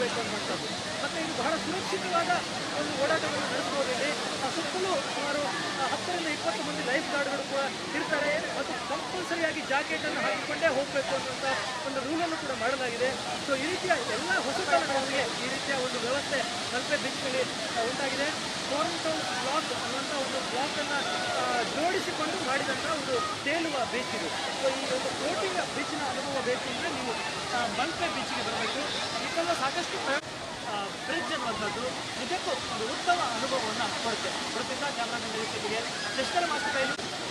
ಮಾಡಬೇಕು ಅನ್ನುವಂಥದ್ದು ಮತ್ತು ಇದು ಬಹಳ ಸುರಕ್ಷಿತವಾದ ಒಂದು ಓಡಾಟವನ್ನು ನಡೆಸಬಹುದು ಇಲ್ಲಿ ಆ ಸುತ್ತಲೂ ಸುಮಾರು ಆ, ಹತ್ತರಿಂದ ಇಪ್ಪತ್ತು ಮಂದಿ ಲೈಫ್ ಗಾರ್ಡ್ಗಳು ಕೂಡ ಇರ್ತಾರೆ ಮತ್ತು ಕಂಪಲ್ಸರಿಯಾಗಿ ಜಾಕೆಟನ್ನು ಹಾಕಿಕೊಂಡೇ ಹೋಗಬೇಕು ಅನ್ನುವಂಥ ಒಂದು ರೂಲನ್ನು ಕೂಡ ಮಾಡಲಾಗಿದೆ ಸೊ ಈ ರೀತಿಯ ಎಲ್ಲ ಹೊಸತನಗಳಿಗೆ ಈ ರೀತಿಯ ಒಂದು ವ್ಯವಸ್ಥೆ ಮಲ್ಪೆ ಬೀಚ್ನಲ್ಲಿ ಆ, ಉಂಟಾಗಿದೆ ಫೋರ್ಮ್ ಟೌನ್ ಬ್ಲಾಕ್ ಅನ್ನುವಂಥ ಒಂದು ಬ್ಲಾಕನ್ನು ಜೋಡಿಸಿಕೊಂಡು ಮಾಡಿದಂಥ ಒಂದು ತೇಲುವ ಬೀಚ್ ಇದು ಸೊ ಈ ಒಂದು ಫ್ಲೋಟಿಂಗ್ ಬೀಚ್ನ ಅನುಭವ ಬೇಕು ಅಂದರೆ ನೀವು ಆ, ಮಲ್ಪೆ ಬೀಚ್ಗೆ ಬರಬೇಕು ಇದೆಲ್ಲ ಸಾಕಷ್ಟು ಬ್ರಿಡ್ಜ್ ಅನ್ನುವಂಥದ್ದು ನಿಜಕ್ಕೂ ಒಂದು ಉತ್ತಮ ಅನುಭವವನ್ನು ಕೊಡುತ್ತೆ ವೃತ್ತಿಯಿಂದ ಕ್ಯಾಮ್ರಾಮನ್ ಜೊತೆಗೆ ಶಶಿಧರ ಮಾಸ್ಟರ್ ಕೈಲಿ